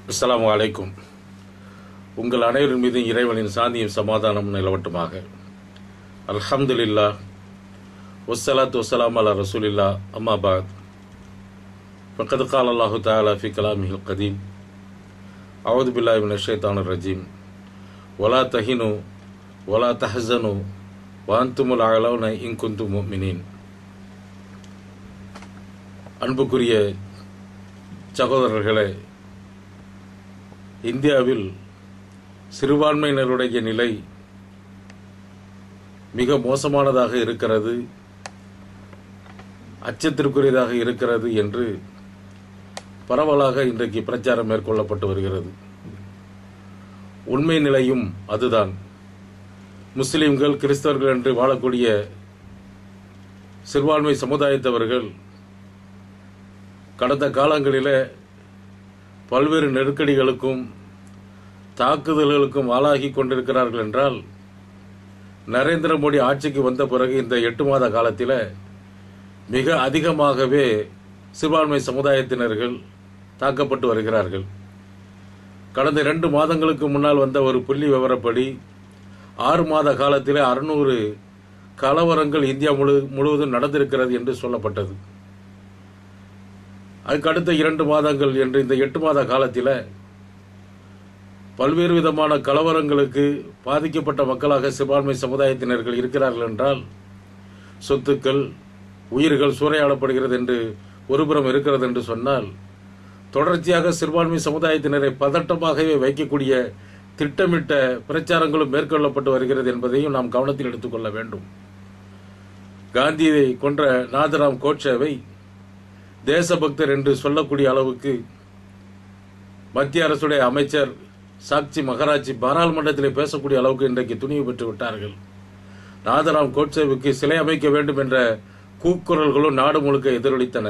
அஸ்ஸலாமு அலைக்கும் உங்கள் அனைவரின் மீது இறைவனின் சாந்தியும் சமாதானம் நிலவட்டுமாக அல்ஹம்துலில்லா வஸ்ஸலாத்து வஸ்ஸலாம் அலா ரசூலில்லா அம்மா பாத் فقد قال الله تعالى في كلامه القديم أعوذ بالله من الشيطان الرجيم ولا تهنوا ولا تحزنوا وأنتم الأعلون إن كنتم مؤمنين அன்புக்குரிய சகோதரர்களே இந்தியாவில் சிறுபான்மையினருடைய நிலை மிக மோசமானதாக இருக்கிறது அச்சத்திற்குரியதாக இருக்கிறது என்று பரவலாக இன்றைக்கு பிரச்சாரம் மேற்கொள்ளப்பட்டு வருகிறது உண்மை நிலையும் அதுதான் முஸ்லிம்கள் கிறிஸ்தவர்கள் என்று வாழக்கூடிய சிறுபான்மை சமுதாயத்தவர்கள் கடந்த காலங்களிலே பல்வேறு நெருக்கடிகளுக்கும் தாக்குதல்களுக்கும் ஆளாகி கொண்டிருக்கிறார்கள் என்றால் நரேந்திர மோடி ஆட்சிக்கு வந்த பிறகு இந்த எட்டு மாத காலத்தில் மிக அதிகமாகவே சிறுபான்மை சமுதாயத்தினர்கள் தாக்கப்பட்டு வருகிறார்கள் கடந்த இரண்டு மாதங்களுக்கு முன்னால் வந்த ஒரு புள்ளி விவரப்படி ஆறு மாத காலத்தில் அறுநூறு கலவரங்கள் இந்தியா முழு முழுவதும் நடந்திருக்கிறது என்று சொல்லப்பட்டது அதுக்கு அடுத்த இரண்டு மாதங்கள் என்று இந்த எட்டு மாத காலத்தில் பல்வேறு விதமான கலவரங்களுக்கு பாதிக்கப்பட்ட மக்களாக சிறுபான்மை சமுதாயத்தினர்கள் இருக்கிறார்கள் என்றால் சொத்துக்கள் உயிர்கள் சூறையாடப்படுகிறது என்று ஒருபுறம் இருக்கிறது என்று சொன்னால் தொடர்ச்சியாக சிறுபான்மை சமுதாயத்தினரை பதட்டமாகவே வைக்கக்கூடிய திட்டமிட்ட பிரச்சாரங்களும் மேற்கொள்ளப்பட்டு வருகிறது என்பதையும் நாம் கவனத்தில் எடுத்துக்கொள்ள வேண்டும் காந்தியை கொன்ற நாதராம் கோட்சேவை தேசபக்தர் என்று சொல்லக்கூடிய அளவுக்கு மத்திய அரசுடைய அமைச்சர் சாக்சி மகராஜி பாராளுமன்றத்தில் பேசக்கூடிய அளவுக்கு இன்றைக்கு துணிவு பெற்று விட்டார்கள் நாதராம் கோட்சேவுக்கு சிலை அமைக்க வேண்டும் என்ற கூக்குரல்களும் நாடு முழுக்க எதிரொலித்தன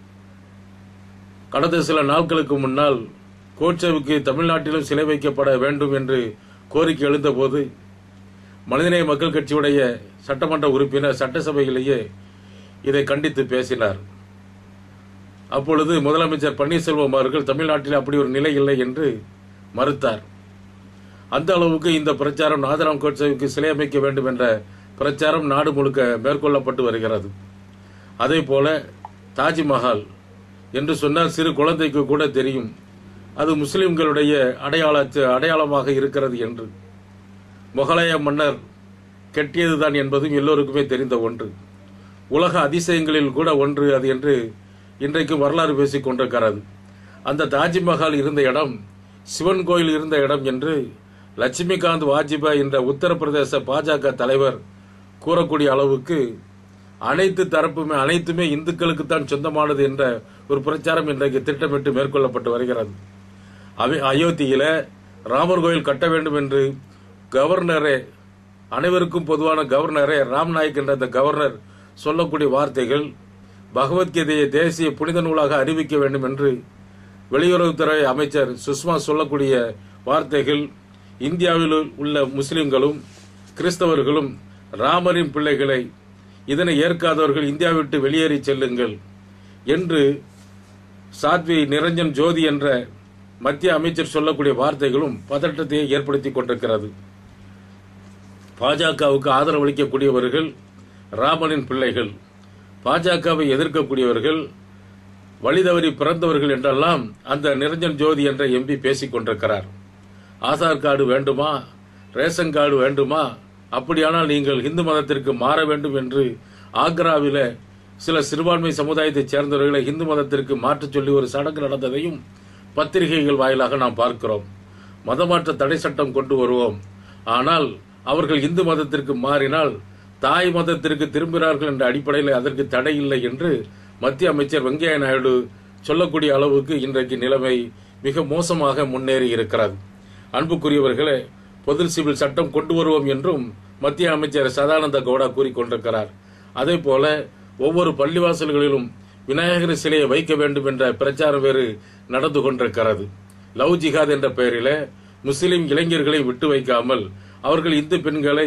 கடந்த சில நாட்களுக்கு முன்னால் கோட்சேவுக்கு தமிழ்நாட்டிலும் சிலை வைக்கப்பட வேண்டும் என்று கோரிக்கை எழுந்தபோது மனிதநேய மக்கள் கட்சியுடைய சட்டமன்ற உறுப்பினர் சட்டசபையிலேயே இதை கண்டித்து பேசினார் அப்பொழுது முதலமைச்சர் பன்னீர்செல்வம் அவர்கள் தமிழ்நாட்டில் அப்படி ஒரு நிலை இல்லை என்று மறுத்தார் அந்த அளவுக்கு இந்த பிரச்சாரம் நாதராம் கோட்சேவுக்கு சிலை அமைக்க வேண்டும் என்ற பிரச்சாரம் நாடு முழுக்க மேற்கொள்ளப்பட்டு வருகிறது அதே போல தாஜ்மஹால் என்று சொன்னால் சிறு குழந்தைக்கு கூட தெரியும் அது முஸ்லிம்களுடைய அடையாள அடையாளமாக இருக்கிறது என்று முகலாய மன்னர் கெட்டியதுதான் என்பதும் எல்லோருக்குமே தெரிந்த ஒன்று உலக அதிசயங்களில் கூட ஒன்று அது என்று இன்றைக்கு வரலாறு பேசிக் கொண்டிருக்கிறது அந்த தாஜ்மஹால் இருந்த இடம் சிவன் கோயில் இருந்த இடம் என்று லட்சுமிகாந்த் வாஜ்பாய் என்ற உத்தரப்பிரதேச பாஜக தலைவர் கூறக்கூடிய அளவுக்கு அனைத்து தரப்புமே அனைத்துமே இந்துக்களுக்கு தான் சொந்தமானது என்ற ஒரு பிரச்சாரம் இன்றைக்கு திட்டமிட்டு மேற்கொள்ளப்பட்டு வருகிறது அயோத்தியில ராமர் கோயில் கட்ட வேண்டும் என்று கவர்னரே அனைவருக்கும் பொதுவான கவர்னரே ராம்நாயக் என்ற அந்த கவர்னர் சொல்லக்கூடிய வார்த்தைகள் பகவத்கீதையை தேசிய புனித நூலாக அறிவிக்க வேண்டும் என்று வெளியுறவுத்துறை அமைச்சர் சுஷ்மா சொல்லக்கூடிய வார்த்தைகள் இந்தியாவில் உள்ள முஸ்லிம்களும் கிறிஸ்தவர்களும் ராமரின் பிள்ளைகளை இதனை ஏற்காதவர்கள் இந்தியா விட்டு வெளியேறி செல்லுங்கள் என்று சாத்வி நிரஞ்சன் ஜோதி என்ற மத்திய அமைச்சர் சொல்லக்கூடிய வார்த்தைகளும் பதட்டத்தை ஏற்படுத்தி கொண்டிருக்கிறது பாஜகவுக்கு ஆதரவளிக்கக்கூடியவர்கள் ராமனின் பிள்ளைகள் பாஜகவை எதிர்க்கக்கூடியவர்கள் வழிதவறி பிறந்தவர்கள் என்றெல்லாம் அந்த நிரஞ்சன் ஜோதி என்ற எம்பி பேசிக் கொண்டிருக்கிறார் ஆதார் கார்டு வேண்டுமா ரேஷன் கார்டு வேண்டுமா அப்படியானால் நீங்கள் இந்து மதத்திற்கு மாற வேண்டும் என்று ஆக்ராவில சில சிறுபான்மை சமுதாயத்தைச் சேர்ந்தவர்களை இந்து மதத்திற்கு மாற்றச் சொல்லி ஒரு சடங்கு நடந்ததையும் பத்திரிகைகள் வாயிலாக நாம் பார்க்கிறோம் மதமாற்ற தடை சட்டம் கொண்டு வருவோம் ஆனால் அவர்கள் இந்து மதத்திற்கு மாறினால் தாய் மதத்திற்கு திரும்புகிறார்கள் என்ற அடிப்படையில் அதற்கு தடை இல்லை என்று மத்திய அமைச்சர் வெங்கையா நாயுடு சொல்லக்கூடிய அளவுக்கு இன்றைக்கு நிலைமை மிக மோசமாக முன்னேறி இருக்கிறது அன்புக்குரியவர்களே பொது சிவில் சட்டம் கொண்டு வருவோம் என்றும் மத்திய அமைச்சர் சதானந்த கவுடா கூறிக்கொண்டிருக்கிறார் அதே போல ஒவ்வொரு பள்ளிவாசல்களிலும் விநாயகர் சிலையை வைக்க வேண்டும் என்ற பிரச்சாரம் வேறு நடந்து கொண்டிருக்கிறது லவ் ஜிஹாத் என்ற பெயரில் முஸ்லிம் இளைஞர்களை விட்டு வைக்காமல் அவர்கள் இந்து பெண்களை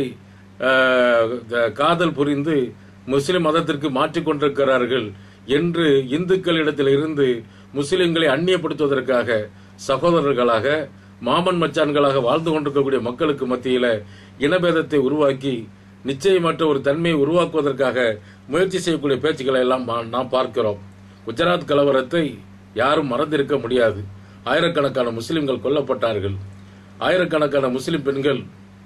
காதல் புரிந்து முஸ்லிம் மதத்திற்கு மாற்றிக் கொண்டிருக்கிறார்கள் என்று இந்துக்களிடத்தில் இருந்து முஸ்லிம்களை அந்நியப்படுத்துவதற்காக சகோதரர்களாக மாமன் மச்சான்களாக வாழ்ந்து கொண்டிருக்கக்கூடிய மக்களுக்கு மத்தியில இனபேதத்தை உருவாக்கி நிச்சயமற்ற ஒரு தன்மையை உருவாக்குவதற்காக முயற்சி செய்யக்கூடிய பேச்சுக்களை எல்லாம் மா- நாம் பார்க்கிறோம் குஜராத் கலவரத்தை யாரும் மறந்திருக்க முடியாது ஆயிரக்கணக்கான முஸ்லிம்கள் கொல்லப்பட்டார்கள் ஆயிரக்கணக்கான முஸ்லிம் பெண்கள்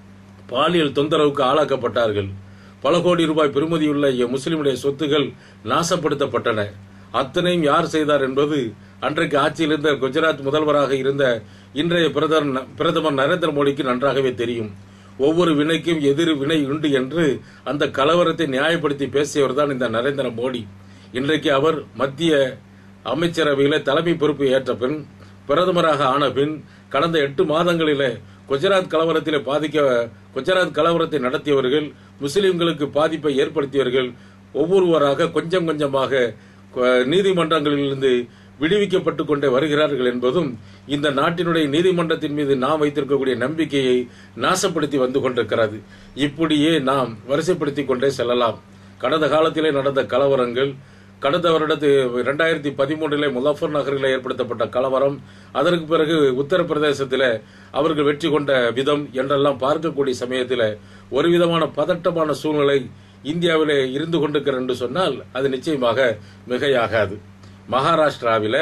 பாலியல் தொந்தரவுக்கு ஆளாக்கப்பட்டார்கள் பல கோடி ரூபாய் பெறுமதியுள்ள முஸ்லிமுடைய சொத்துகள் நாசப்படுத்தப்பட்டன அத்தனையும் யார் செய்தார் என்பது அன்றைக்கு ஆட்சியில் இருந்த குஜராத் முதல்வராக இருந்த இன்றைய பிரதமர் பிரதமர் நரேந்திர மோடிக்கு நன்றாகவே தெரியும் ஒவ்வொரு வினைக்கும் எதிர் வினை உண்டு என்று அந்த கலவரத்தை நியாயப்படுத்தி பேசியவர் தான் இந்த நரேந்திர மோடி இன்றைக்கு அவர் மத்திய அமைச்சரவையில தலைமை பொறுப்பு ஏற்ற பின் பிரதமராக ஆன பின் கடந்த எட்டு மாதங்களிலே குஜராத் கலவரத்திலே பாதிக்க குஜராத் கலவரத்தை நடத்தியவர்கள் முஸ்லிம்களுக்கு பாதிப்பை ஏற்படுத்தியவர்கள் ஒவ்வொருவராக கொஞ்சம் கொஞ்சமாக கு- நீதிமன்றங்களிலிருந்து விடுவிக்கப்பட்டுக் கொண்டே வருகிறார்கள் என்பதும் இந்த நாட்டினுடைய நீதிமன்றத்தின் மீது நாம் வைத்திருக்கக்கூடிய நம்பிக்கையை நாசப்படுத்தி வந்து கொண்டிருக்கிறது இப்படியே நாம் வரிசைப்படுத்திக் கொண்டே செல்லலாம் கடந்த காலத்திலே நடந்த கலவரங்கள் கடந்த வருடத்து இரண்டாயிரத்தி பதிமூன்றிலே முலஃபர் நகரில் ஏற்படுத்தப்பட்ட கலவரம் அதற்கு பிறகு உத்தரப்பிரதேசத்தில் அவர்கள் வெற்றி கொண்ட விதம் என்றெல்லாம் பார்க்கக்கூடிய சமயத்தில் ஒரு விதமான பதட்டமான சூழ்நிலை இந்தியாவிலே இருந்து கொண்டிருக்கிறது என்று சொன்னால் அது நிச்சயமாக மிகையாகாது மகாராஷ்டிராவில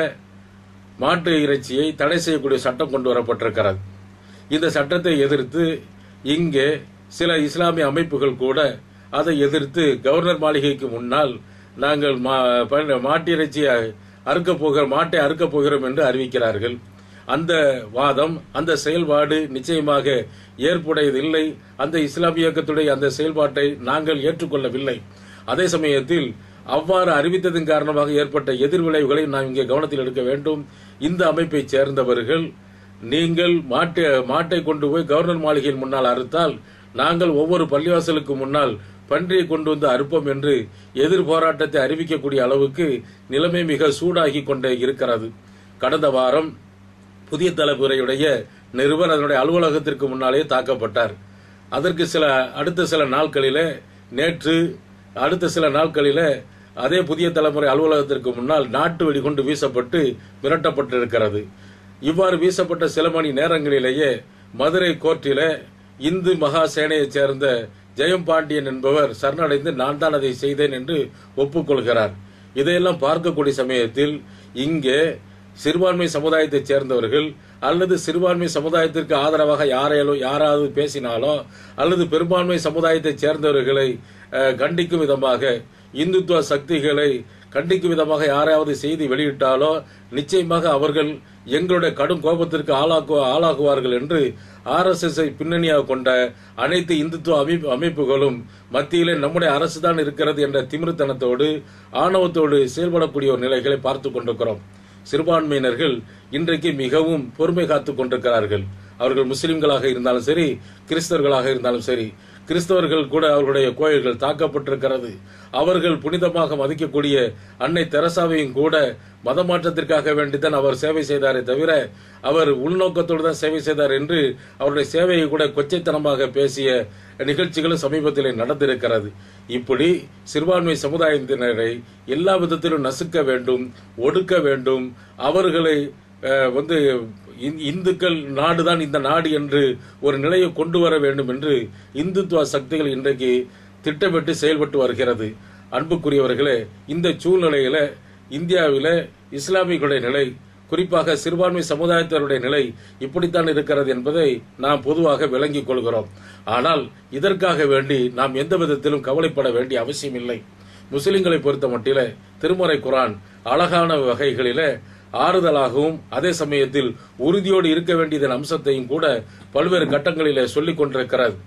மாட்டு இறைச்சியை தடை செய்யக்கூடிய சட்டம் கொண்டு வரப்பட்டிருக்கிறது இந்த சட்டத்தை எதிர்த்து இங்கே சில இஸ்லாமிய அமைப்புகள் கூட அதை எதிர்த்து கவர்னர் மாளிகைக்கு முன்னால் நாங்கள் மா- ப- மாட்டு இறைச்சியை அறுக்கப் போகிற மாட்டை அறுக்கப் போகிறோம் என்று அறிவிக்கிறார்கள் அந்த வாதம் அந்த செயல்பாடு நிச்சயமாக ஏற்புடையதில்லை அந்த இஸ்லாமிய இயக்கத்துடைய அந்த செயல்பாட்டை நாங்கள் ஏற்றுக்கொள்ளவில்லை அதே சமயத்தில் அவ்வாறு அறிவித்ததன் காரணமாக ஏற்பட்ட எதிர்விளைவுகளை நாம் இங்கே கவனத்தில் எடுக்க வேண்டும் இந்த அமைப்பைச் சேர்ந்தவர்கள் நீங்கள் மாட்டு மாட்டை கொண்டு போய் கவர்னர் மாளிகையின் முன்னால் அறுத்தால் நாங்கள் ஒவ்வொரு பள்ளிவாசலுக்கு முன்னால் பன்றியை கொண்டு வந்து அறுப்போம் என்று எதிர் போராட்டத்தை அறிவிக்கக்கூடிய அளவுக்கு நிலைமை மிக சூடாகி கொண்டே இருக்கிறது கடந்த வாரம் புதிய தலைமுறையுடைய நிருபர் அதனுடைய அலுவலகத்திற்கு முன்னாலே தாக்கப்பட்டார் அதற்கு சில அடுத்த சில நாட்களிலே நேற்று அடுத்த சில நாட்களிலே அதே புதிய தலைமுறை அலுவலகத்திற்கு முன்னால் நாட்டு வெடிகுண்டு வீசப்பட்டு மிரட்டப்பட்டிருக்கிறது இவ்வாறு வீசப்பட்ட சில மணி நேரங்களிலேயே மதுரை கோர்ட்டிலே இந்து மகா சேனையைச் சேர்ந்த ஜெயம் பாண்டியன் என்பவர் சரணடைந்து நான் தான் அதை செய்தேன் என்று ஒப்புக்கொள்கிறார் இதையெல்லாம் பார்க்கக்கூடிய சமயத்தில் இங்கே சிறுபான்மை சமுதாயத்தைச் சேர்ந்தவர்கள் அல்லது சிறுபான்மை சமுதாயத்திற்கு ஆதரவாக யாரையாலும் யாராவது பேசினாலோ அல்லது பெரும்பான்மை சமுதாயத்தைச் சேர்ந்தவர்களை அஹ், கண்டிக்கும் விதமாக இந்துத்துவ சக்திகளை கண்டிக்கும் விதமாக யாராவது செய்தி வெளியிட்டாலோ நிச்சயமாக அவர்கள் எங்களுடைய கடும் கோபத்திற்கு ஆளாக்கு ஆளாகுவார்கள் என்று ஆர்எஸ்எஸ் பின்னணியாக கொண்ட அனைத்து இந்துத்துவ அமைப்பு அமைப்புகளும் மத்தியிலே நம்முடைய அரசு தான் இருக்கிறது என்ற திமிருத்தனத்தோடு ஆணவத்தோடு செயல்படக்கூடிய ஒரு நிலைகளை பார்த்து கொண்டிருக்கிறோம் சிறுபான்மையினர்கள் இன்றைக்கு மிகவும் பொறுமை காத்துக் கொண்டிருக்கிறார்கள் அவர்கள் முஸ்லிம்களாக இருந்தாலும் சரி கிறிஸ்தவர்களாக இருந்தாலும் சரி கிறிஸ்தவர்கள் கூட அவர்களுடைய கோயில்கள் தாக்கப்பட்டிருக்கிறது அவர்கள் புனிதமாக மதிக்கக்கூடிய அன்னை தெரசாவையும் கூட மதமாற்றத்திற்காக வேண்டித்தான் அவர் சேவை செய்தாரே தவிர அவர் உள்நோக்கத்தோடு தான் சேவை செய்தார் என்று அவருடைய சேவையை கூட கொச்சைத்தனமாக பேசிய நிகழ்ச்சிகளும் சமீபத்தில் நடந்திருக்கிறது இப்படி சிறுபான்மை சமுதாயத்தினரை எல்லா விதத்திலும் நசுக்க வேண்டும் ஒடுக்க வேண்டும் அவர்களை அஹ், வந்து இந்- இந்துக்கள் நாடுதான் இந்த நாடு என்று ஒரு நிலையை கொண்டு வர வேண்டும் என்று இந்துத்துவ சக்திகள் இன்றைக்கு திட்டமிட்டு செயல்பட்டு வருகிறது அன்புக்குரியவர்களே இந்த சூழ்நிலையில இந்தியாவில இஸ்லாமியர்களுடைய நிலை குறிப்பாக சிறுபான்மை சமுதாயத்தினருடைய நிலை இப்படித்தான் இருக்கிறது என்பதை நாம் பொதுவாக விளங்கிக் கொள்கிறோம் ஆனால் இதற்காக வேண்டி நாம் எந்த விதத்திலும் கவலைப்பட வேண்டிய அவசியம் இல்லை முஸ்லிம்களை பொறுத்த மட்டில திருமறை குரான் அழகான வகைகளில ஆறுதலாகவும் அதே சமயத்தில் உறுதியோடு இருக்க வேண்டியதன் அம்சத்தையும் கூட பல்வேறு கட்டங்களிலே சொல்லிக் கொண்டிருக்கிறது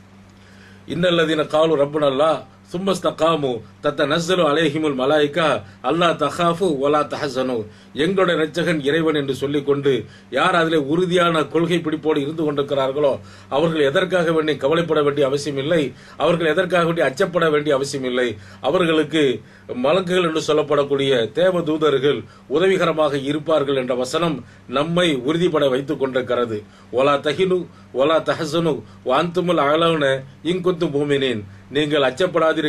இன்னல்லதீன காலு ரப்புனல்லா சும்மஸ்தகாமு தத்த நஸ்ஸலு அலைஹிமுல் மலாய்க்கா அல்லா தஹாஃபு வலா தஹசனு எங்களுடைய இரட்சகன் இறைவன் என்று சொல்லிக்கொண்டு யார் அதிலே உறுதியான கொள்கை பிடிப்போடு இருந்து கொண்டிருக்கிறார்களோ அவர்கள் எதற்காக வேண்டி கவலைப்பட வேண்டிய அவசியம் இல்லை அவர்கள் எதற்காக வேண்டி அச்சப்பட வேண்டிய அவசியம் இல்லை அவர்களுக்கு மலக்குகள் என்று சொல்லப்படக்கூடிய தேவ தூதர்கள் உதவிகரமாக இருப்பார்கள் என்ற வசனம் நம்மை உறுதிப்பட வைத்துக் கொண்டிருக்கிறது ஒலா தஹினு ஒலா தஹசனு வாந்துமுல் அகலவுன இங்குத்து பூமினேன் நீங்கள் அச்சப்படாதீர்கள்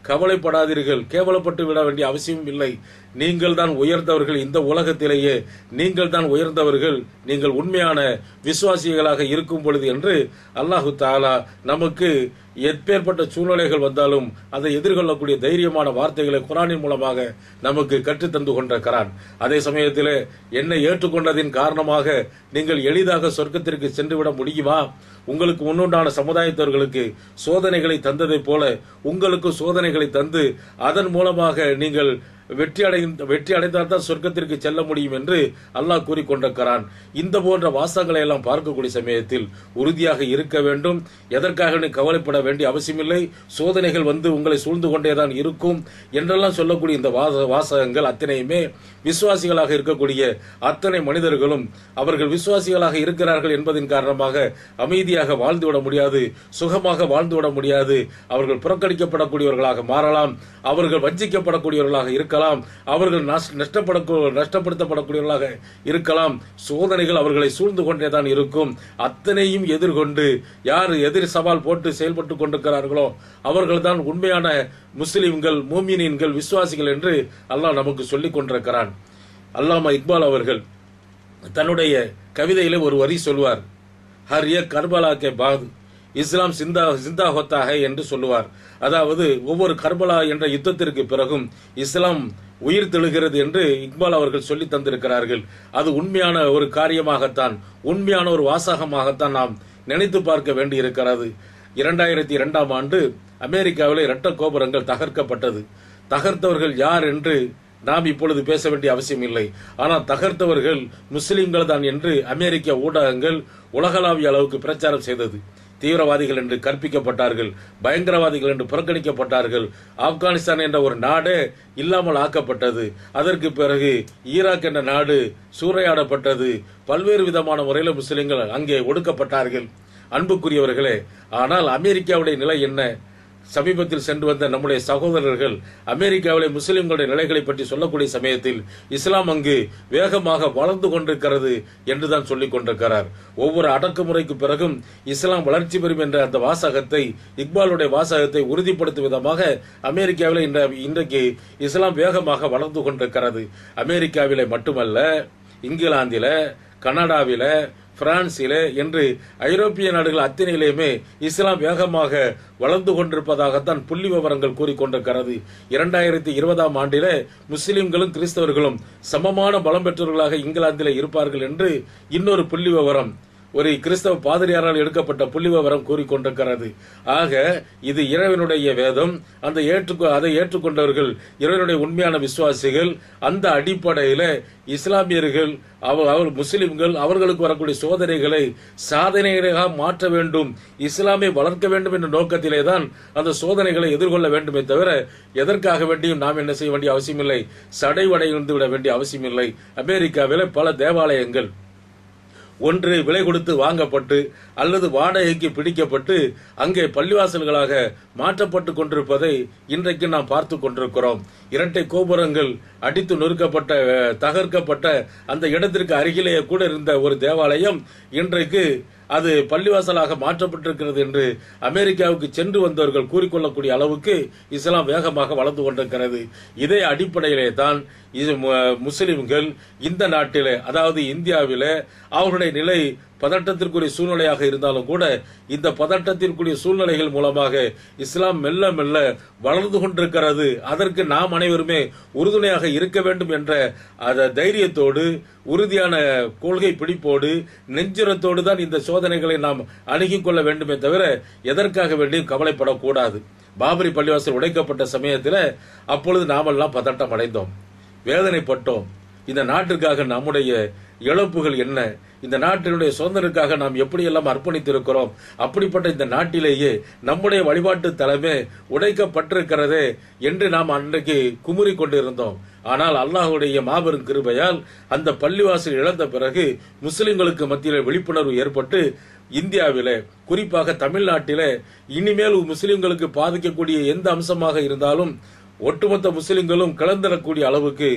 கவலைப்படாதீர்கள் கேவலப்பட்டு விட வேண்டிய அவசியம் இல்லை நீங்கள் தான் உயர்ந்தவர்கள் இந்த உலகத்திலேயே நீங்கள் தான் உயர்ந்தவர்கள் நீங்கள் உண்மையான விசுவாசிகளாக இருக்கும் பொழுது என்று அல்லாஹு தாலா நமக்கு எப்பேற்பட்ட சூழ்நிலைகள் வந்தாலும் அதை எதிர்கொள்ளக்கூடிய தைரியமான வார்த்தைகளை குரானின் மூலமாக நமக்கு கற்றுத்தந்து கொண்டிருக்கிறான் அதே சமயத்தில் என்னை ஏற்றுக்கொண்டதின் காரணமாக நீங்கள் எளிதாக சொர்க்கத்திற்கு சென்றுவிட முடியுமா உங்களுக்கு முன்னுண்டான சமுதாயத்தவர்களுக்கு சோதனைகளை தந்ததைப் போல உங்களுக்கு சோதனைகளை தந்து அதன் மூலமாக நீங்கள் வெற்றி அடை வெற்றி அடைந்தால் தான் சொர்க்கத்திற்கு செல்ல முடியும் என்று அல்லாஹ் கூறிக்கொண்டிருக்கிறான் இந்த போன்ற வாசகங்களை எல்லாம் பார்க்கக்கூடிய சமயத்தில் உறுதியாக இருக்க வேண்டும் எதற்காக நீ கவலைப்பட வேண்டிய அவசியமில்லை சோதனைகள் வந்து உங்களை சூழ்ந்து கொண்டேதான் இருக்கும் என்றெல்லாம் சொல்லக்கூடிய இந்த வாச- வாசகங்கள் அத்தனையுமே விசுவாசிகளாக இருக்கக்கூடிய அத்தனை மனிதர்களும் அவர்கள் விசுவாசிகளாக இருக்கிறார்கள் என்பதன் காரணமாக அமைதியாக வாழ்ந்துவிட முடியாது சுகமாக வாழ்ந்துவிட முடியாது அவர்கள் புறக்கணிக்கப்படக்கூடியவர்களாக மாறலாம் அவர்கள் வஞ்சிக்கப்படக்கூடியவர்களாக இருக்கலாம் அவர்கள் நஷ்- நஷ்டப்படக்கூ- நஷ்டப்படுத்தப்படக்கூடியவர்களாக இருக்கலாம் சோதனைகள் அவர்களை சூழ்ந்து கொண்டேதான் இருக்கும் அத்தனையும் எதிர்கொண்டு யார் எதிர் சவால் போட்டு செயல்பட்டு கொண்டிருக்கிறார்களோ அவர்கள்தான் உண்மையான முஸ்லிம்கள் மூமினின்கள் விசுவாசிகள் என்று அல்லாஹ் நமக்கு சொல்லிக் கொண்டிருக்கிறான் அல்லாமா இக்பால் அவர்கள் தன்னுடைய கவிதையிலே ஒரு வரி சொல்வார் ஹர் ஏ கர்பலா கே பாத் இஸ்லாம் சிந்தா சிந்தா ஹோத்தா ஹை என்று சொல்லுவார் அதாவது ஒவ்வொரு கர்பலா என்ற யுத்தத்திற்கு பிறகும் இஸ்லாம் உயிர் தெழுகிறது என்று இக்பால் அவர்கள் சொல்லி தந்திருக்கிறார்கள் அது உண்மையான ஒரு காரியமாகத்தான் உண்மையான ஒரு வாசகமாகத்தான் நாம் நினைத்து பார்க்க வேண்டியிருக்கிறது இரண்டாயிரத்தி இரண்டாம் ஆண்டு அமெரிக்காவிலே இரட்ட கோபுரங்கள் தகர்க்கப்பட்டது தகர்த்தவர்கள் யார் என்று நாம் இப்பொழுது பேச வேண்டிய அவசியம் இல்லை ஆனால் தகர்த்தவர்கள் முஸ்லிம்கள் தான் என்று அமெரிக்க ஊடகங்கள் உலகளாவிய அளவுக்கு பிரச்சாரம் செய்தது தீவிரவாதிகள் என்று கற்பிக்கப்பட்டார்கள் பயங்கரவாதிகள் என்று புறக்கணிக்கப்பட்டார்கள் ஆப்கானிஸ்தான் என்ற ஒரு நாடே இல்லாமல் ஆக்கப்பட்டது அதற்கு பிறகு ஈராக் என்ற நாடு சூறையாடப்பட்டது பல்வேறு விதமான முறையில் முஸ்லிம்கள் அங்கே ஒடுக்கப்பட்டார்கள் அன்புக்குரியவர்களே ஆனால் அமெரிக்காவுடைய நிலை என்ன சமீபத்தில் சென்று வந்த நம்முடைய சகோதரர்கள் அமெரிக்காவிலே முஸ்லிம்களுடைய நிலைகளை பற்றி சொல்லக்கூடிய சமயத்தில் இஸ்லாம் அங்கு வேகமாக வளர்ந்து கொண்டிருக்கிறது என்றுதான் சொல்லிக் கொண்டிருக்கிறார் ஒவ்வொரு அடக்குமுறைக்கு பிறகும் இஸ்லாம் வளர்ச்சி பெறும் என்ற அந்த வாசகத்தை இக்பாலுடைய வாசகத்தை உறுதிப்படுத்தும் விதமாக அமெரிக்காவிலே இன்ற இன்றைக்கு இஸ்லாம் வேகமாக வளர்ந்து கொண்டிருக்கிறது அமெரிக்காவிலே மட்டுமல்ல இங்கிலாந்தில கனடாவில பிரான்சிலே என்று ஐரோப்பிய நாடுகள் அத்தனையிலுமே இஸ்லாம் வேகமாக வளர்ந்து கொண்டிருப்பதாகத்தான் புள்ளி விவரங்கள் கூறிக்கொண்டிருக்கிறது இரண்டாயிரத்தி இருபதாம் ஆண்டிலே முஸ்லிம்களும் கிறிஸ்தவர்களும் சமமான பலம் பெற்றவர்களாக இங்கிலாந்திலே இருப்பார்கள் என்று இன்னொரு புள்ளி விவரம் ஒரு கிறிஸ்தவ பாதிரியாரால் எடுக்கப்பட்ட புள்ளி விவரம் கூறிக்கொண்டிருக்கிறது ஆக இது இறைவனுடைய வேதம் அந்த ஏற்றுக்கொ அதை ஏற்றுக்கொண்டவர்கள் இறைவனுடைய உண்மையான விசுவாசிகள் அந்த அடிப்படையில இஸ்லாமியர்கள் அவ- அவர் முஸ்லிம்கள் அவர்களுக்கு வரக்கூடிய சோதனைகளை சாதனைகளாக மாற்ற வேண்டும் இஸ்லாமை வளர்க்க வேண்டும் என்ற நோக்கத்திலே தான் அந்த சோதனைகளை எதிர்கொள்ள வேண்டுமே தவிர எதற்காக வேண்டியும் நாம் என்ன செய்ய வேண்டிய அவசியமில்லை சடைவடைந்து விட வேண்டிய அவசியமில்லை அமெரிக்காவிலே பல தேவாலயங்கள் ஒன்று விலை கொடுத்து வாங்கப்பட்டு அல்லது வாடகைக்கு பிடிக்கப்பட்டு அங்கே பள்ளிவாசல்களாக மாற்றப்பட்டு கொண்டிருப்பதை இன்றைக்கு நாம் பார்த்து கொண்டிருக்கிறோம் இரட்டை கோபுரங்கள் அடித்து நொறுக்கப்பட்ட அஹ், தகர்க்கப்பட்ட அந்த இடத்திற்கு அருகிலேயே கூட இருந்த ஒரு தேவாலயம் இன்றைக்கு அது பள்ளிவாசலாக மாற்றப்பட்டிருக்கிறது என்று அமெரிக்காவுக்கு சென்று வந்தவர்கள் கூறிக்கொள்ளக்கூடிய அளவுக்கு இஸ்லாம் வேகமாக வளர்ந்து கொண்டிருக்கிறது இதே அடிப்படையிலே தான் இது மு- முஸ்லிம்கள் இந்த நாட்டிலே அதாவது இந்தியாவிலே அவருடைய நிலை பதட்டத்திற்குரிய சூழ்நிலையாக இருந்தாலும் கூட இந்த பதட்டத்திற்குரிய சூழ்நிலைகள் மூலமாக இஸ்லாம் மெல்ல மெல்ல வளர்ந்து கொண்டிருக்கிறது அதற்கு நாம் அனைவருமே உறுதுணையாக இருக்க வேண்டும் என்ற அந்த தைரியத்தோடு உறுதியான கொள்கை பிடிப்போடு நெஞ்சுரத்தோடு தான் இந்த சோதனைகளை நாம் அணுகிக் கொள்ள வேண்டுமே தவிர எதற்காக வேண்டியும் கவலைப்படக்கூடாது பாபரி பள்ளிவாசல் உடைக்கப்பட்ட சமயத்தில் அப்பொழுது நாமெல்லாம் பதட்டம் அடைந்தோம் வேதனைப்பட்டோம் இந்த நாட்டிற்காக நம்முடைய இழப்புகள் என்ன இந்த நாட்டினுடைய சுதந்திரத்துக்காக நாம் எப்படியெல்லாம் அர்ப்பணித்திருக்கிறோம் அப்படிப்பட்ட இந்த நாட்டிலேயே நம்முடைய வழிபாட்டு தலைமை உடைக்கப்பட்டிருக்கிறதே என்று நாம் அன்றைக்கு குமுறி கொண்டிருந்தோம் ஆனால் அல்லாஹ்வுடைய மாபெரும் கிருபையால் அந்த பள்ளிவாசல் இழந்த பிறகு முஸ்லிம்களுக்கு மத்தியில் விழிப்புணர்வு ஏற்பட்டு இந்தியாவிலே குறிப்பாக தமிழ்நாட்டிலே இனிமேல் முஸ்லிம்களுக்கு பாதிக்கக்கூடிய எந்த அம்சமாக இருந்தாலும் ஒட்டுமொத்த முஸ்லிம்களும் கலந்துடக்கூடிய அளவுக்கு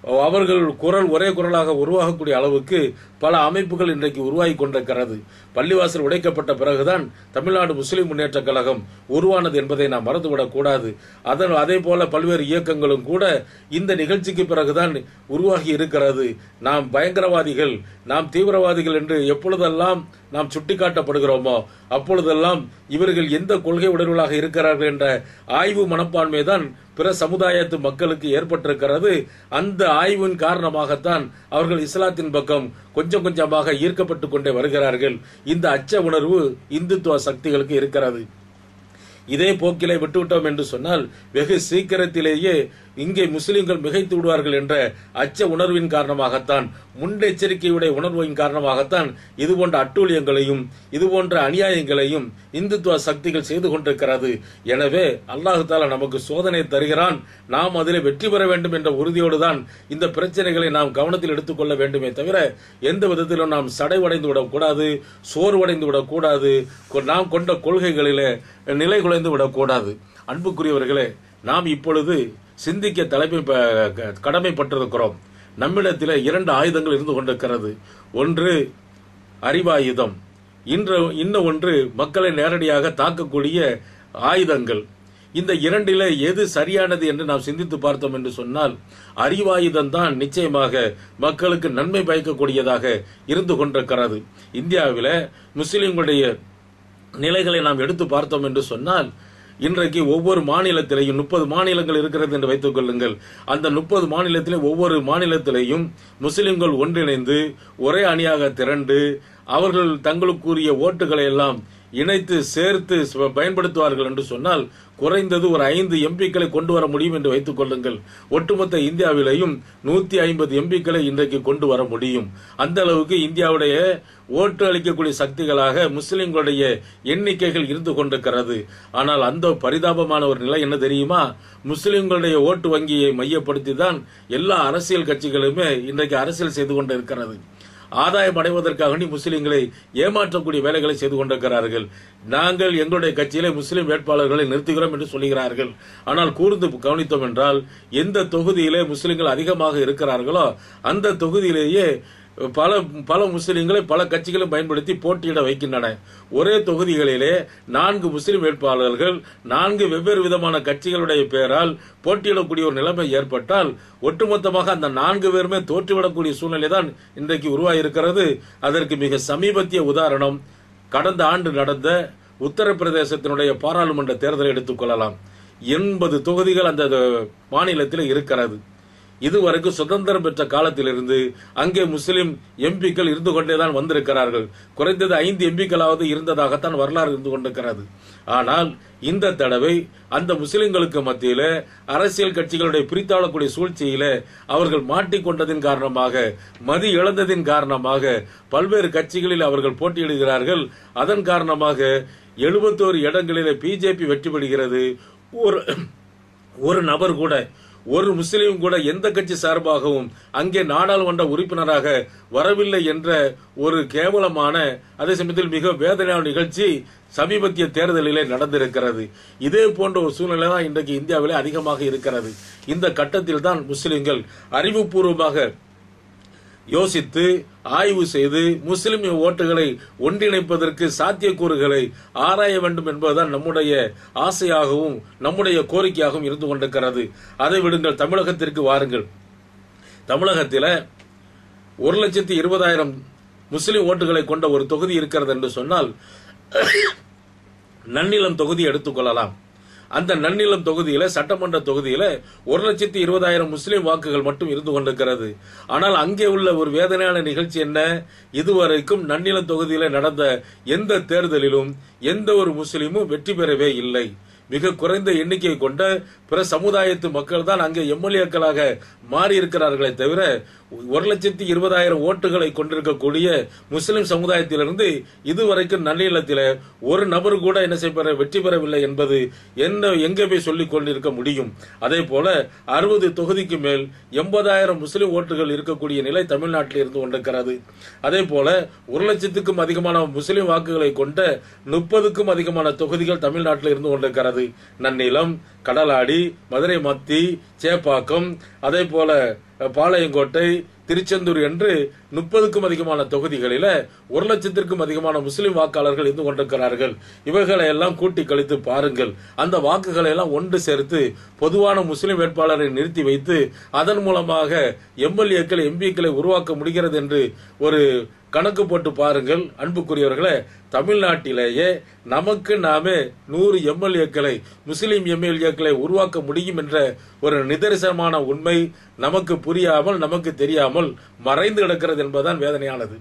அவர்கள் குரல் ஒரே குரலாக உருவாகக்கூடிய அளவுக்கு பல அமைப்புகள் இன்றைக்கு உருவாகி கொண்டிருக்கிறது பள்ளிவாசல் உடைக்கப்பட்ட பிறகுதான் தமிழ்நாடு முஸ்லிம் முன்னேற்ற கழகம் உருவானது என்பதை நாம் மறந்துவிடக் கூடாது அதன் அதே போல பல்வேறு இயக்கங்களும் கூட இந்த நிகழ்ச்சிக்கு பிறகுதான் உருவாகி இருக்கிறது நாம் பயங்கரவாதிகள் நாம் தீவிரவாதிகள் என்று எப்பொழுதெல்லாம் நாம் சுட்டிக்காட்டப்படுகிறோமோ அப்பொழுதெல்லாம் இவர்கள் எந்த கொள்கை உணர்வுகளாக இருக்கிறார்கள் என்ற ஆய்வு மனப்பான்மை தான் பிற சமுதாயத்து மக்களுக்கு ஏற்பட்டிருக்கிறது அந்த ஆய்வின் காரணமாகத்தான் அவர்கள் இஸ்லாத்தின் பக்கம் கொஞ்சம் கொஞ்சமாக ஈர்க்கப்பட்டு கொண்டே வருகிறார்கள் இந்த அச்ச உணர்வு இந்துத்துவ சக்திகளுக்கு இருக்கிறது இதே போக்கிலே விட்டுவிட்டோம் என்று சொன்னால் வெகு சீக்கிரத்திலேயே இங்கே முஸ்லிம்கள் மிகைத்து விடுவார்கள் என்ற அச்ச உணர்வின் காரணமாகத்தான் முன்னெச்சரிக்கையுடைய உணர்வின் காரணமாகத்தான் இது போன்ற அட்டூழியங்களையும் இது போன்ற அநியாயங்களையும் இந்துத்துவ சக்திகள் செய்து கொண்டிருக்கிறது எனவே அல்லாஹு தாலா நமக்கு சோதனை தருகிறான் நாம் அதில் வெற்றி பெற வேண்டும் என்ற உறுதியோடு தான் இந்த பிரச்சனைகளை நாம் கவனத்தில் எடுத்துக்கொள்ள வேண்டுமே தவிர எந்த விதத்திலும் நாம் சடைவடைந்து விடக்கூடாது சோர்வடைந்து விடக்கூடாது கொ- நாம் கொண்ட கொள்கைகளிலே நிலை குலைந்து விடக்கூடாது அன்புக்குரியவர்களே நாம் இப்பொழுது சிந்திக்க தலைமை ப- க- கடமைப்பட்டிருக்கிறோம் நம்மிடத்தில் இரண்டு ஆயுதங்கள் இருந்து கொண்டிருக்கிறது ஒன்று அறிவாயுதம் இன்று இன்னும் ஒன்று மக்களை நேரடியாக தாக்கக்கூடிய ஆயுதங்கள் இந்த இரண்டிலே எது சரியானது என்று நாம் சிந்தித்து பார்த்தோம் என்று சொன்னால் அறிவாயுதம் தான் நிச்சயமாக மக்களுக்கு நன்மை பயக்கக்கூடியதாக இருந்து கொண்டிருக்கிறது இந்தியாவில முஸ்லிம்களுடைய நிலைகளை நாம் எடுத்து பார்த்தோம் என்று சொன்னால் இன்றைக்கு ஒவ்வொரு மாநிலத்திலையும் முப்பது மாநிலங்கள் இருக்கிறது என்று வைத்துக் கொள்ளுங்கள் அந்த முப்பது மாநிலத்திலே ஒவ்வொரு மாநிலத்திலையும் முஸ்லிம்கள் ஒன்றிணைந்து ஒரே அணியாக திரண்டு அவர்கள் தங்களுக்குரிய ஓட்டுகளை எல்லாம் இணைத்து சேர்த்து ச- பயன்படுத்துவார்கள் என்று சொன்னால் குறைந்தது ஒரு ஐந்து எம்பிக்களை கொண்டு வர முடியும் என்று வைத்துக் கொள்ளுங்கள் ஒட்டுமொத்த இந்தியாவிலேயும் நூத்தி ஐம்பது எம்பிக்களை இன்றைக்கு கொண்டு வர முடியும் அந்த அளவுக்கு இந்தியாவுடைய ஓட்டு அளிக்கக்கூடிய சக்திகளாக முஸ்லிம்களுடைய எண்ணிக்கைகள் இருந்து கொண்டிருக்கிறது ஆனால் அந்த பரிதாபமான ஒரு நிலை என்ன தெரியுமா முஸ்லிம்களுடைய ஓட்டு வங்கியை மையப்படுத்தி தான் எல்லா அரசியல் கட்சிகளுமே இன்றைக்கு அரசியல் செய்து கொண்டிருக்கிறது ஆதாயம் அடைவதற்காக வேண்டி முஸ்லிம்களை ஏமாற்றக்கூடிய வேலைகளை செய்து கொண்டிருக்கிறார்கள் நாங்கள் எங்களுடைய கட்சியிலே முஸ்லிம் வேட்பாளர்களை நிறுத்துகிறோம் என்று சொல்லுகிறார்கள் ஆனால் கூர்ந்து கவனித்தோம் என்றால் எந்த தொகுதியிலே முஸ்லிம்கள் அதிகமாக இருக்கிறார்களோ அந்த தொகுதியிலேயே பல பல முஸ்லிம்களை பல கட்சிகளும் பயன்படுத்தி போட்டியிட வைக்கின்றன ஒரே தொகுதிகளிலே நான்கு முஸ்லிம் வேட்பாளர்கள் நான்கு வெவ்வேறு விதமான கட்சிகளுடைய பெயரால் போட்டியிடக்கூடிய ஒரு நிலைமை ஏற்பட்டால் ஒட்டுமொத்தமாக அந்த நான்கு பேருமே தோற்றுவிடக்கூடிய சூழ்நிலை தான் இன்றைக்கு உருவாகியிருக்கிறது அதற்கு மிக சமீபத்திய உதாரணம் கடந்த ஆண்டு நடந்த உத்தரப்பிரதேசத்தினுடைய பாராளுமன்ற தேர்தலை எடுத்துக்கொள்ளலாம் எண்பது தொகுதிகள் அந்த மாநிலத்தில் இருக்கிறது இதுவரைக்கும் சுதந்திரம் பெற்ற காலத்திலிருந்து அங்கே முஸ்லிம் எம்பிக்கள் இருந்து கொண்டேதான் வந்திருக்கிறார்கள் குறைந்தது ஐந்து எம்பிக்களாவது இருந்ததாகத்தான் வரலாறு இருந்து கொண்டிருக்கிறது ஆனால் இந்த தடவை அந்த முஸ்லிம்களுக்கு மத்தியில அரசியல் கட்சிகளுடைய பிரித்தாளக்கூடிய சூழ்ச்சியில அவர்கள் மாட்டிக்கொண்டதின் காரணமாக மதி இழந்ததின் காரணமாக பல்வேறு கட்சிகளில் அவர்கள் போட்டியிடுகிறார்கள் அதன் காரணமாக எழுபத்தோரு இடங்களிலே பிஜேபி வெற்றி பெறுகிறது ஒரு ஒரு நபர் கூட ஒரு முஸ்லீம் கூட எந்த கட்சி சார்பாகவும் அங்கே நாடாளுமன்ற உறுப்பினராக வரவில்லை என்ற ஒரு கேவலமான அதே சமயத்தில் மிக வேதனையான நிகழ்ச்சி சமீபத்திய தேர்தலிலே நடந்திருக்கிறது இதே போன்ற ஒரு சூழ்நிலை தான் இன்றைக்கு இந்தியாவிலே அதிகமாக இருக்கிறது இந்த கட்டத்தில் தான் முஸ்லிம்கள் அறிவுபூர்வமாக யோசித்து ஆய்வு செய்து முஸ்லிம் ஓட்டுகளை ஒன்றிணைப்பதற்கு சாத்தியக்கூறுகளை ஆராய வேண்டும் என்பதுதான் நம்முடைய ஆசையாகவும் நம்முடைய கோரிக்கையாகவும் இருந்து கொண்டிருக்கிறது அதை விடுங்கள் தமிழகத்திற்கு வாருங்கள் தமிழகத்தில ஒரு லட்சத்தி இருபதாயிரம் முஸ்லிம் ஓட்டுகளை கொண்ட ஒரு தொகுதி இருக்கிறது என்று சொன்னால் நன்னிலம் தொகுதி எடுத்துக்கொள்ளலாம் அந்த நன்னிலம் தொகுதியில சட்டமன்ற தொகுதியில ஒரு லட்சத்தி இருபதாயிரம் முஸ்லிம் வாக்குகள் மட்டும் இருந்து கொண்டிருக்கிறது ஆனால் அங்கே உள்ள ஒரு வேதனையான நிகழ்ச்சி என்ன இதுவரைக்கும் நன்னிலம் தொகுதியில நடந்த எந்த தேர்தலிலும் எந்த ஒரு முஸ்லிமும் வெற்றி பெறவே இல்லை மிக குறைந்த எண்ணிக்கை கொண்ட பிற சமுதாயத்து மக்கள் தான் அங்கே எம்எல்ஏக்களாக மாறி இருக்கிறார்களே தவிர ஒரு லட்சத்தி இருபதாயிரம் ஓட்டுகளை கொண்டிருக்கக்கூடிய முஸ்லிம் சமுதாயத்திலிருந்து இதுவரைக்கும் நன்னிலத்தில ஒரு நபர் கூட என்ன செய்ய வெற்றி பெறவில்லை என்பது என்ன எங்கே போய் சொல்லிக் கொண்டிருக்க முடியும் அதே போல அறுபது தொகுதிக்கு மேல் எண்பதாயிரம் முஸ்லிம் ஓட்டுகள் இருக்கக்கூடிய நிலை தமிழ்நாட்டில் இருந்து கொண்டிருக்கிறது அதே போல ஒரு லட்சத்துக்கும் அதிகமான முஸ்லிம் வாக்குகளை கொண்ட முப்பதுக்கும் அதிகமான தொகுதிகள் தமிழ்நாட்டில் இருந்து கொண்டிருக்கிறது நன்னிலம் கடலாடி மதுரை மத்தி சேப்பாக்கம் அதே போல பாளையங்கோட்டை திருச்செந்தூர் என்று முப்பதுக்கும் அதிகமான தொகுதிகளில ஒரு லட்சத்திற்கும் அதிகமான முஸ்லிம் வாக்காளர்கள் இருந்து கொண்டிருக்கிறார்கள் இவைகளை எல்லாம் கூட்டி கழித்து பாருங்கள் அந்த வாக்குகளை எல்லாம் ஒன்று சேர்த்து பொதுவான முஸ்லிம் வேட்பாளரை நிறுத்தி வைத்து அதன் மூலமாக எம்எல்ஏக்கள் எம்பிக்களை உருவாக்க முடிகிறது என்று ஒரு கணக்கு போட்டு பாருங்கள் அன்புக்குரியவர்களே தமிழ்நாட்டிலேயே நமக்கு நாமே நூறு எம்எல்ஏக்களை முஸ்லிம் எம்எல்ஏக்களை உருவாக்க முடியும் என்ற ஒரு நிதர்சனமான உண்மை நமக்கு புரியாமல் நமக்கு தெரியாமல் மறைந்து கிடக்கிறது என்பதுதான் வேதனையானது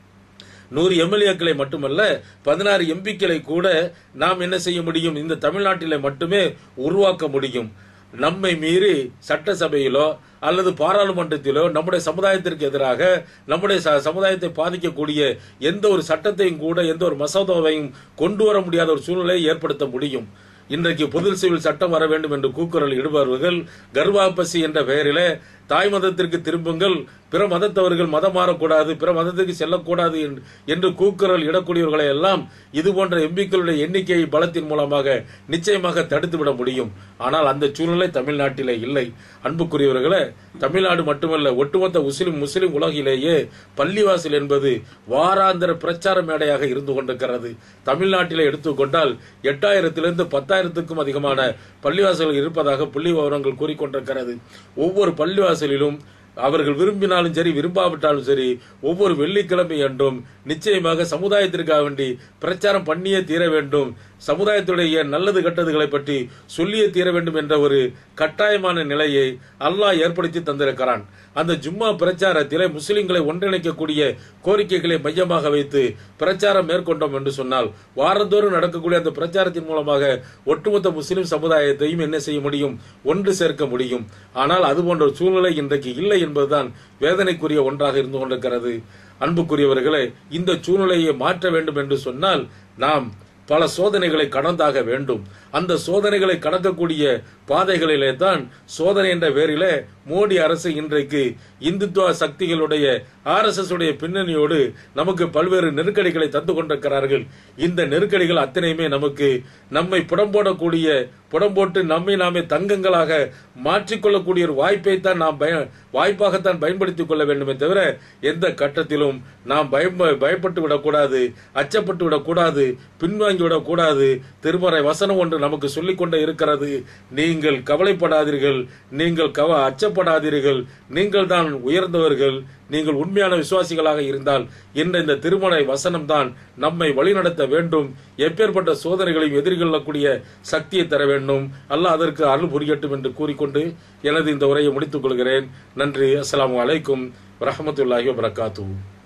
நூறு எம்எல்ஏக்களை மட்டுமல்ல பதினாறு எம்பிக்களை கூட நாம் என்ன செய்ய முடியும் இந்த தமிழ்நாட்டிலே மட்டுமே உருவாக்க முடியும் நம்மை மீறி சட்டசபையிலோ அல்லது பாராளுமன்றத்திலோ நம்முடைய சமுதாயத்திற்கு எதிராக நம்முடைய ச- சமுதாயத்தை பாதிக்கக்கூடிய எந்த ஒரு சட்டத்தையும் கூட எந்த ஒரு மசோதாவையும் கொண்டு வர முடியாத ஒரு சூழ்நிலையை ஏற்படுத்த முடியும் இன்றைக்கு பொது சிவில் சட்டம் வர வேண்டும் என்று கூக்குரல் இடுபவர்கள் கர்வாபசி என்ற பெயரிலே தாய் மதத்திற்கு திரும்புங்கள் பிற மதத்தவர்கள் மதம் மாறக்கூடாது பிற மதத்திற்கு செல்லக்கூடாது என்று- என்று கூக்குரல் இடக்கூடியவர்களை எல்லாம் இது போன்ற எம்பிக்களுடைய எண்ணிக்கையை பலத்தின் மூலமாக நிச்சயமாக தடுத்துவிட முடியும் ஆனால் அந்த சூழ்நிலை தமிழ்நாட்டிலே இல்லை அன்புக்குரியவர்களே தமிழ்நாடு மட்டுமல்ல ஒட்டுமொத்த முஸ்லிம் முஸ்லிம் உலகிலேயே பள்ளிவாசல் என்பது வாராந்திர பிரச்சார மேடையாக இருந்து கொண்டிருக்கிறது தமிழ்நாட்டிலே எடுத்துக்கொண்டால் எட்டாயிரத்திலிருந்து பத்தாயிரத்துக்கும் அதிகமான பள்ளிவாசல்கள் இருப்பதாக புள்ளி விவரங்கள் கூறிக்கொண்டிருக்கிறது ஒவ்வொரு பள்ளிவாசலிலும் அவர்கள் விரும்பினாலும் சரி விரும்பாவிட்டாலும் சரி ஒவ்வொரு வெள்ளிக்கிழமை என்றும் நிச்சயமாக சமுதாயத்திற்காக வேண்டி பிரச்சாரம் பண்ணியே தீர வேண்டும் சமுதாயத்துடைய நல்லது கெட்டதுகளை பற்றி சொல்லியே தீர வேண்டும் என்ற ஒரு கட்டாயமான நிலையை அல்லாஹ் ஏற்படுத்தி தந்திருக்கிறான் அந்த ஜும்மா பிரச்சாரத்திலே முஸ்லிம்களை ஒன்றிணைக்கக்கூடிய கோரிக்கைகளை மையமாக வைத்து பிரச்சாரம் மேற்கொண்டோம் என்று சொன்னால் வாரந்தோறும் நடக்கக்கூடிய அந்த பிரச்சாரத்தின் மூலமாக ஒட்டுமொத்த முஸ்லிம் சமுதாயத்தையும் என்ன செய்ய முடியும் ஒன்று சேர்க்க முடியும் ஆனால் அது போன்ற ஒரு சூழ்நிலை இன்றைக்கு இல்லை என்பதுதான் வேதனைக்குரிய ஒன்றாக இருந்து கொண்டிருக்கிறது அன்புக்குரியவர்களே இந்த சூழ்நிலையை மாற்ற வேண்டும் என்று சொன்னால் நாம் பல சோதனைகளை கடந்தாக வேண்டும் அந்த சோதனைகளை கடக்கக்கூடிய பாதைகளிலே தான் சோதனை என்ற பேரிலே மோடி அரசு இன்றைக்கு இந்துத்துவ சக்திகளுடைய ஆர்எஸ்எஸ் உடைய பின்னணியோடு நமக்கு பல்வேறு நெருக்கடிகளை தந்து கொண்டிருக்கிறார்கள் இந்த நெருக்கடிகள் அத்தனையுமே நமக்கு நம்மை புடம்போடக்கூடிய புடம்போட்டு நம்மை நாமே தங்கங்களாக மாற்றிக்கொள்ளக்கூடிய ஒரு வாய்ப்பை தான் நாம் பய வாய்ப்பாகத்தான் பயன்படுத்திக் கொள்ள வேண்டுமே தவிர எந்த கட்டத்திலும் நாம் பயம் பயப்பட்டு விடக்கூடாது அச்சப்பட்டு விடக்கூடாது பின்வாங்கி விடக்கூடாது திருமறை வசனம் ஒன்று நமக்கு சொல்லிக் கொண்டே இருக்கிறது நீங்கள் கவலைப்படாதீர்கள் நீங்கள் கவ அச்சப்படாதீர்கள் நீங்கள் தான் உயர்ந்தவர்கள் நீங்கள் உண்மையான விசுவாசிகளாக இருந்தால் என்ற இந்த திருமலை வசனம் தான் நம்மை வழிநடத்த வேண்டும் எப்பேற்பட்ட சோதனைகளையும் எதிர்கொள்ளக்கூடிய சக்தியை தர வேண்டும் அல்லாஹ் அதற்கு அருள் புரியட்டும் என்று கூறிக்கொண்டு எனது இந்த உரையை முடித்துக் கொள்கிறேன் நன்றி அஸ்ஸலாமு அலைக்கும் வரஹ்மத்துல்லாஹி வபரகாத்துஹு